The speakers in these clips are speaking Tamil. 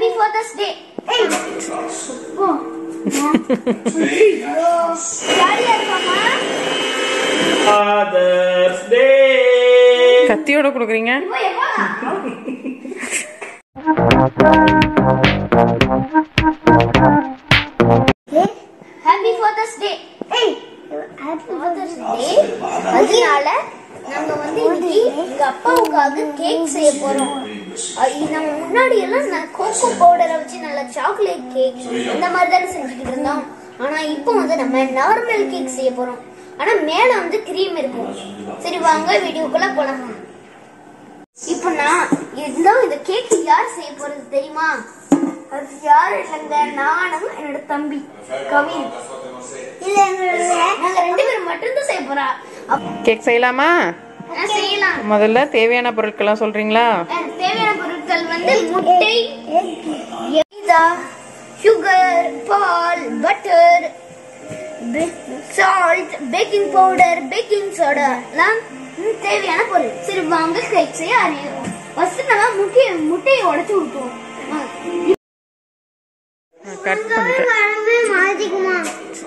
ஹாப்பி ஃபாதர்ஸ் டே ஜாலியா இருக்காமா ஃபாதர்ஸ் டே கத்தியோட கொடுக்குறீங்க இப்போ எப்பா happy father's day father's day அதனால நாங்க வந்து இன்னைக்கு எங்க அப்பாவுக்காக கேக் செய்ய போறோம் அஹ் இது நம்ம முன்னாடி எல்லாம் நான் கோகோ பவுடரை வச்சு நல்ல சாக்லேட் கேக் இந்த மாதிரி தானே செஞ்சுக்கிட்டு இருந்தோம் ஆனா இப்போ வந்து நம்ம நார்மல் கேக் செய்ய போறோம் ஆனா மேல வந்து கிரீம் இருக்கும் சரி வாங்க வீடியோக்குள்ள போலாம் இப்போ நான் இந்த இந்த கேக் யார் செய்ய போறது தெரியுமா அது யாரும் இல்லைங்க நானும் என்னோட தம்பி கவின் இல்ல நாங்க ரெண்டு பேரும் மட்டும்தான் செய்ய போறா அப்ப கேக் செய்யலாமா நான் செய்யலாம் முதல்ல தேவையான பொருட்கள்லாம் சொல்றீங்களா எனக்கு தேவையான பொருட்கள் வந்து முட்டை மைதா சுகர் பால் butter salt baking powder baking soda எல்லாம் ம், தேவையான பொருள் சரி வாங்க கேக் செய்ய ஆரம்பிக்கும் ஃபர்ஸ்ட் நம்ம முட்டையை முட்டையை உடைச்சு விட்டுருவோம் கட் பண்ணிட்டேன் மாத்திக்குமா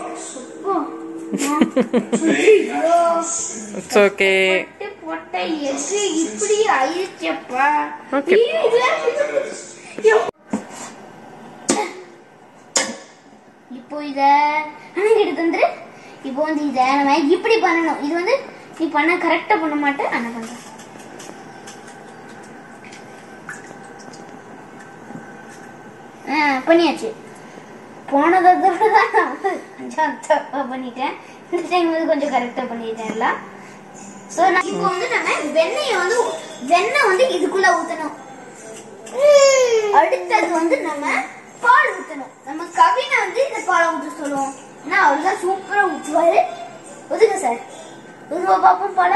இட்ஸ் ஓகே போட்ட எது இப்படி ஆயிடுச்சப்பா Okay. இப்போ இத அண்ணன் தந்துரு இப்போ வந்து இத நம்ம இப்படி பண்ணணும் இது வந்து நீ பண்ண கரெக்டா பண்ண மாட்டேன் அண்ணன் பண்றேன் ஆ, பண்ணியாச்சு போன தடவை தான் நான் கொஞ்சம் தப்பா பண்ணிட்டேன் இந்த டைம் வந்து கொஞ்சம் கரெக்டா பண்ணிட்டேன் எல்லாம் சோ நான் இப்போ வந்து நம்ம வெண்ணெயை வந்து வெண்ணெய் வந்து இதுக்குள்ள ஊத்தணும் அடுத்தது வந்து நம்ம பால் ஊத்தணும் நம்ம கவினை வந்து இந்த பாலை ஊத்த சொல்லுவோம் ஏன்னா அவர் தான் சூப்பரா ஊத்துவாரு ஒதுங்க சார் ஊதுவா பாப்போம் பால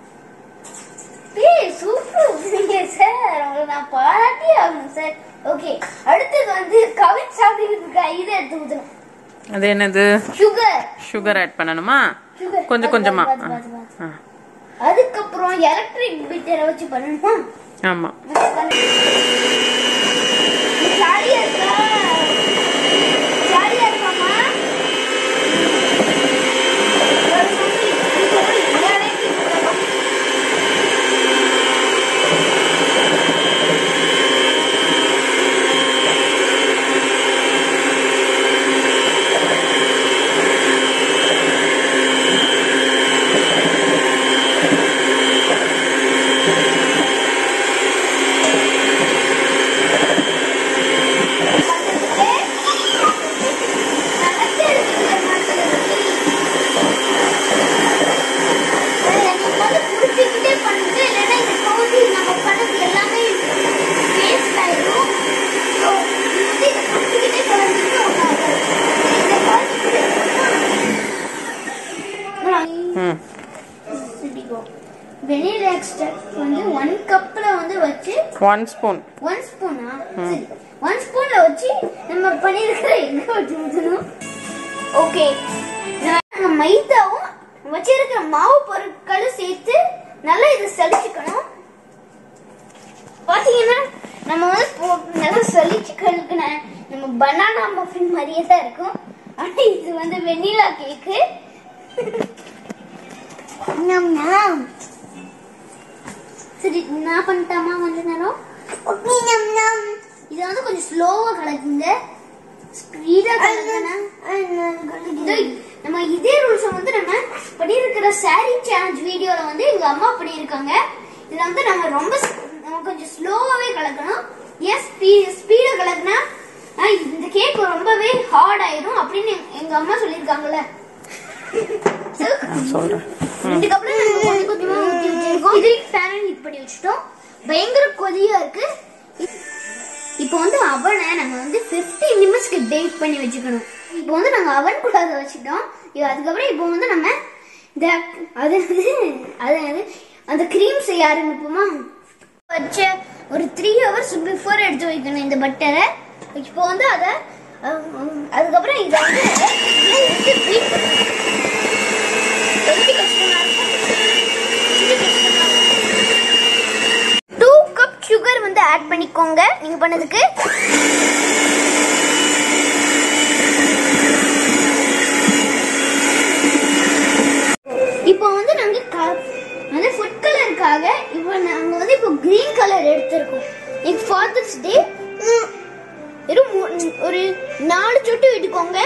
ஏய் சூப்பர் ஊத்துறீங்க சார் உங்களை நான் பாராட்டி ஆகணும் சார் ஓகே அடுத்தது வந்து கவின் சாப்பிடுறதுக்கு இதை எடுத்து ஊத்தணும் அது என்னது சுகர் சுகர் ஆட் பண்ணணுமா சுகர் கொஞ்சம் கொஞ்சமா பாத்து, பாத்து, பாத்து. ஆ, அதுக்கப்புறம் எலக்ட்ரிக் பீட்டரை வச்சு பண்ணணுமா ஆமா ஜாலியா இருக்கா ஜாலியா இருக்காமா ம் வெனிலா எக்ஸ்ட்ராக்ட் வந்து ஒன் கப்ல வந்து வச்சு ஒன் ஸ்பூன் ஒன் ஸ்பூனா சரி ஒன் ஸ்பூன்ல வச்சு நம்ம பண்ணிருக்கிற எங்க வச்சு ஊத்தணும் ஓகே நாங்க மைதாவும் வச்சிருக்கிற மாவு பொருட்களும் சேர்த்து நல்லா இதை சலிச்சுக்கணும் பாத்தீங்கன்னா நம்ம வந்து போ- நல்லா சலிச்சு கழுக்குன நம்ம பனானா மஃபின் மாதிரியே தான் இருக்கும் ஆனா இது வந்து வெண்ணிலா கேக்கு சரி நான் பண்ணிட்டாமா கொஞ்ச நேரம் இதை வந்து கொஞ்சம் ஸ்லோவா கலக்குங்க ஸ்பீடா கலக்குனா இது நம்ம இதே ரூல்ஸ் வந்து நம்ம பண்ணியிருக்கிற சாரி சேலஞ்ச் வீடியோல வந்து எங்க அம்மா பண்ணியிருக்காங்க இதுல வந்து நம்ம ரொம்ப ஸ்- நம்ம கொஞ்சம் ஸ்லோவாவே கலக்கணும் ஏன் ஸ்பீடா கலக்குனா ஆஹ், இந்த கேக் ரொம்பவே ஹார்ட் ஆயிரும் அப்படின்னு எங்க- எங்க அம்மா சொல்லியிருக்காங்கல்ல So, சொல்றேன் ரெண்டு கப்ல நம்ம கொஞ்சம் கொஞ்சமா ஊத்தி வச்சிருக்கோம் இது ஃபேன் ஹீட் பண்ணி வச்சிட்டோம் பயங்கர கொதியா இருக்கு இப்போ வந்து அவனை நம்ம வந்து 15 நிமிஷத்துக்கு பேக் பண்ணி வச்சுக்கணும் இப்போ வந்து நாங்க அவன் கூட அதை வச்சுட்டோம் இது அதுக்கப்புறம் இப்போ வந்து நம்ம இந்த அது வந்து அது வந்து அந்த க்ரீம் செய்ய ஆரம்பிப்போமா வச்ச ஒரு த்ரீ ஹவர்ஸ் பிஃபோர் எடுத்து வைக்கணும் இந்த பட்டரை இப்போ வந்து அதை அஹ், உம், அதுக்கப்புறம் இதை வந்து பீட் பண்ணணும் எப்படி கஷ்டமா இருக்கும்? இது கஷ்டமா இருக்கும். டூ கப் சுகர் வந்து கிளாப் பண்ணிக்கோங்க நீங்க பண்ணதுக்கு இப்போ வந்து நாங்க க- வந்து ஃபுட் கலருக்காக இப்போ நாங்க வந்து இப்போ கிரீன் கலர் எடுத்திருக்கோம் இன்னைக்கு ஃபாதர்ஸ் டே வெறும் மூ- ஒரு நாலு சொட்டு விட்டுக்கோங்க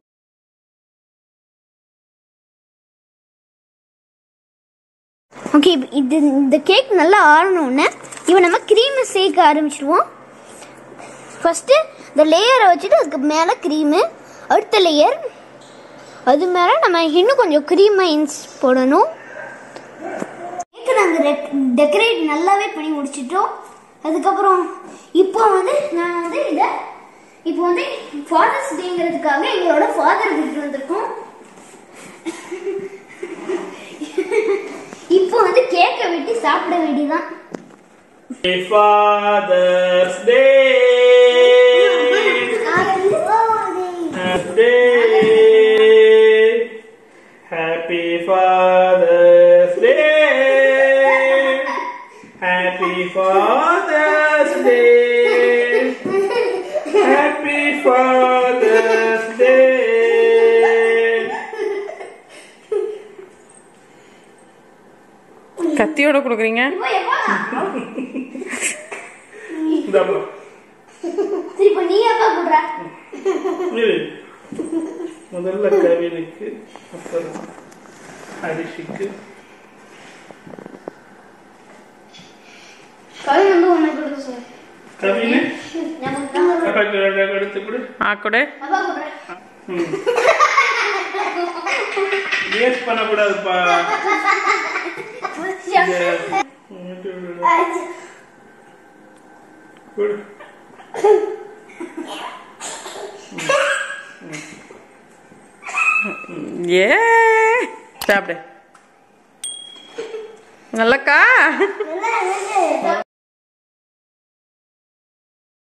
ஓகே இது இந்த கேக் நல்லா ஆறணும்னு இப்போ நம்ம க்ரீமை சேர்க்க ஆரம்பிச்சிடுவோம் ஃபஸ்ட்டு இந்த லேயரை வச்சுட்டு அதுக்கு மேலே க்ரீமு அடுத்த லேயர் அது மேலே நம்ம இன்னும் கொஞ்சம் க்ரீமை இன்ஸ் போடணும் கேக்கு நாங்கள் டெக்கரேட் நல்லாவே பண்ணி முடிச்சிட்டோம் அதுக்கப்புறம் இப்போ வந்து நான் வந்து இதை இப்போ வந்து ஃபாதர்ஸ் டேங்கிறதுக்காக எங்களோட ஃபாதர் வீட்டு வந்திருக்கோம் இப்போ வந்து கேக்கை வெட்டி சாப்பிட வேண்டியதான் Happy Father's Day! Happy Day! Happy Father's Day! Happy Father's Day! Happy Father's Day! கத்தியோட கொடுக்குறீங்க இப்போ எப்பா இந்தாம்மா. சரி இப்போ நீ எப்பா கொடுற இரு. முதல்ல கவினுக்கு அப்புறம் ஹரிஷிக்கு கவி வந்து உனக்கு கொடுக்க சொல்லு கவினு நமக்கு தான் வரும். அப்பாக்கு ரெண்டு எடுத்து கொடு ஆ கொடு அப்பா கொடுற வேஸ்ட் பண்ணக்கூடாதுப்பா கொடு ஏ சாப்பிடு நல்லக்கா